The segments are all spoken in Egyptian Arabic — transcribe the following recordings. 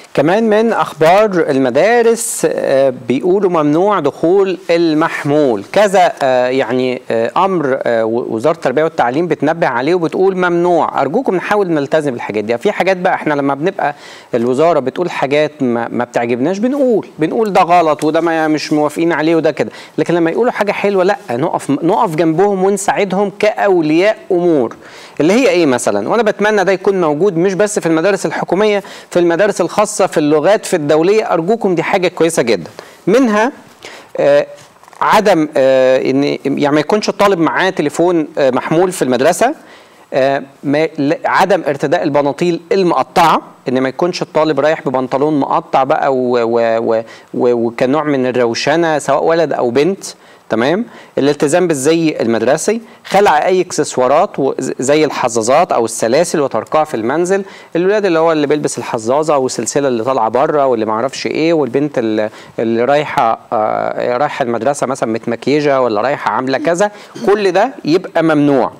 كمان من اخبار المدارس آه، بيقولوا ممنوع دخول المحمول كذا آه، يعني آه، امر آه، وزاره التربيه والتعليم بتنبه عليه وبتقول ممنوع ارجوكم نحاول نلتزم بالحاجات دي في حاجات بقى احنا لما بنبقى الوزاره بتقول حاجات ما, ما بتعجبناش بنقول بنقول ده غلط وده ما مش موافقين عليه وده كده لكن لما يقولوا حاجه حلوه لا نقف نقف جنبهم ونساعدهم كاولياء امور اللي هي ايه مثلا وانا بتمنى ده يكون موجود مش بس في المدارس الحكوميه في المدارس الخاصه في اللغات في الدوليه ارجوكم دي حاجه كويسه جدا منها آه عدم آه ان يعني ما يكونش الطالب معاه تليفون آه محمول في المدرسه آه ما ل- عدم ارتداء البناطيل المقطعه ان ما يكونش الطالب رايح ببنطلون مقطع بقى و- و- و- و- وكنوع من الروشنه سواء ولد او بنت تمام الالتزام بالزي المدرسي خلع اي اكسسوارات و- زي الحظاظات او السلاسل وتركها في المنزل الولاد اللي هو اللي بيلبس الحظاظه والسلسله اللي طالعه بره واللي ما اعرفش ايه والبنت اللي, اللي رايحه آه رايحه المدرسه مثلا متمكيجه ولا رايحه عامله كذا كل ده يبقى ممنوع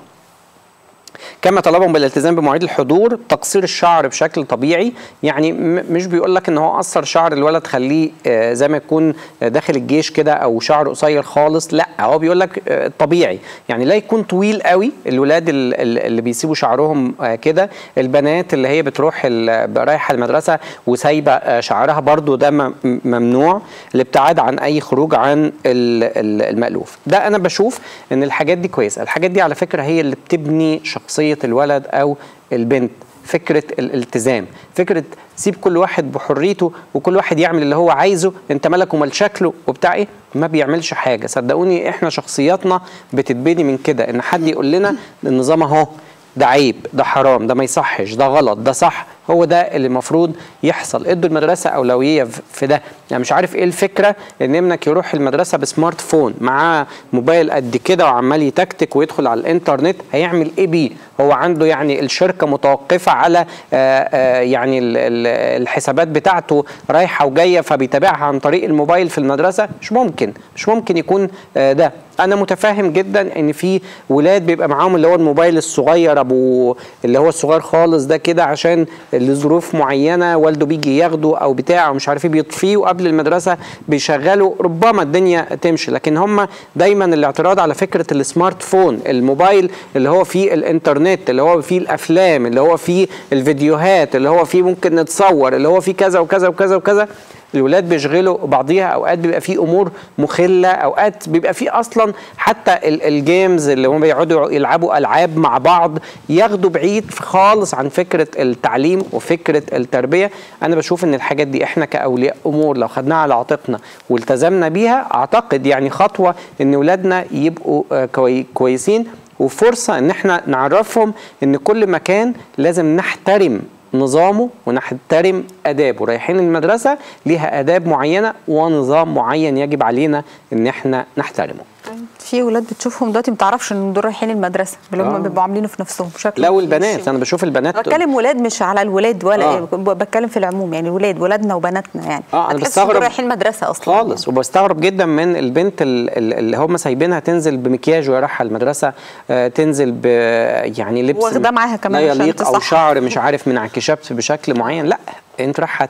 كما طلبهم بالالتزام بمواعيد الحضور تقصير الشعر بشكل طبيعي يعني م- مش بيقول لك ان هو قصر شعر الولد خليه آه، زي ما يكون آه، داخل الجيش كده او شعر قصير خالص لا هو بيقول لك آه، طبيعي يعني لا يكون طويل قوي الولاد ال- ال- اللي بيسيبوا شعرهم آه، كده البنات اللي هي بتروح ال- رايحه المدرسه وسايبه آه، شعرها برضو ده م- ممنوع الابتعاد عن اي خروج عن ال- ال- المألوف ده انا بشوف ان الحاجات دي كويسه الحاجات دي على فكره هي اللي بتبني شخصيه الولد او البنت فكره الالتزام فكره سيب كل واحد بحريته وكل واحد يعمل اللي هو عايزه انت مالك ومال شكله وبتاع ايه ما بيعملش حاجه صدقوني احنا شخصياتنا بتتبني من كده ان حد يقول لنا النظام اهو ده عيب ده حرام ده ما يصحش ده غلط ده صح هو ده اللي المفروض يحصل ادوا المدرسه اولويه في- في ده يعني مش عارف ايه الفكره ان ابنك يروح المدرسه بسمارت فون معاه موبايل قد كده وعمال يتكتك ويدخل على الانترنت هيعمل ايه بيه هو عنده يعني الشركه متوقفه على آه، آه، يعني ال- ال- الحسابات بتاعته رايحه وجايه فبيتابعها عن طريق الموبايل في المدرسه مش ممكن مش ممكن يكون آه، ده انا متفاهم جدا ان في ولاد بيبقى معاهم اللي هو الموبايل الصغير ابو اللي هو الصغير خالص ده كده عشان لظروف معينه والده بيجي ياخده او بتاع او مش عارف ايه بيطفيه وقبل المدرسه بيشغله ربما الدنيا تمشي لكن هم دايما الاعتراض على فكره السمارت فون الموبايل اللي هو فيه الانترنت اللي هو فيه الافلام اللي هو فيه الفيديوهات اللي هو فيه ممكن نتصور اللي هو فيه كذا وكذا وكذا وكذا الولاد بيشغلوا بعضيها اوقات بيبقى في امور مخله اوقات بيبقى في اصلا حتى ال- الجيمز اللي هم بيقعدوا يلعبوا العاب مع بعض ياخدوا بعيد خالص عن فكره التعليم وفكره التربيه انا بشوف ان الحاجات دي احنا كاولياء امور لو خدناها على عاتقنا والتزمنا بيها اعتقد يعني خطوه ان ولادنا يبقوا آه، كوي- كويسين وفرصه ان احنا نعرفهم ان كل مكان لازم نحترم نظامه ونحترم ادابه رايحين المدرسه ليها اداب معينه ونظام معين يجب علينا ان احنا نحترمه في ولاد بتشوفهم دلوقتي ما تعرفش ان دول رايحين المدرسه اللي هم آه. بيبقوا عاملينه في نفسهم بشكل لا مش- والبنات انا بشوف البنات بتكلم ولاد مش على الولاد ولا آه. إيه بتكلم في العموم يعني ولاد ولادنا وبناتنا يعني اه انا هتحس إن بستغرب دول رايحين مدرسه اصلا خالص وبستغرب جدا من البنت ال- ال- اللي هم سايبينها تنزل بمكياج وهي رايحه المدرسه آه تنزل ب يعني لبس واخدة معاها كمان لا عشان يليق او تصحح. شعر مش عارف من انكشاف بشكل معين لا انت رايحه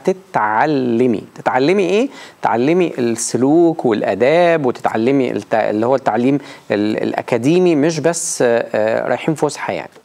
تتعلمي تتعلمي ايه تعلمي السلوك والاداب وتتعلمي الت... اللي هو التعليم ال... الاكاديمي مش بس آه، آه، رايحين فسحه يعني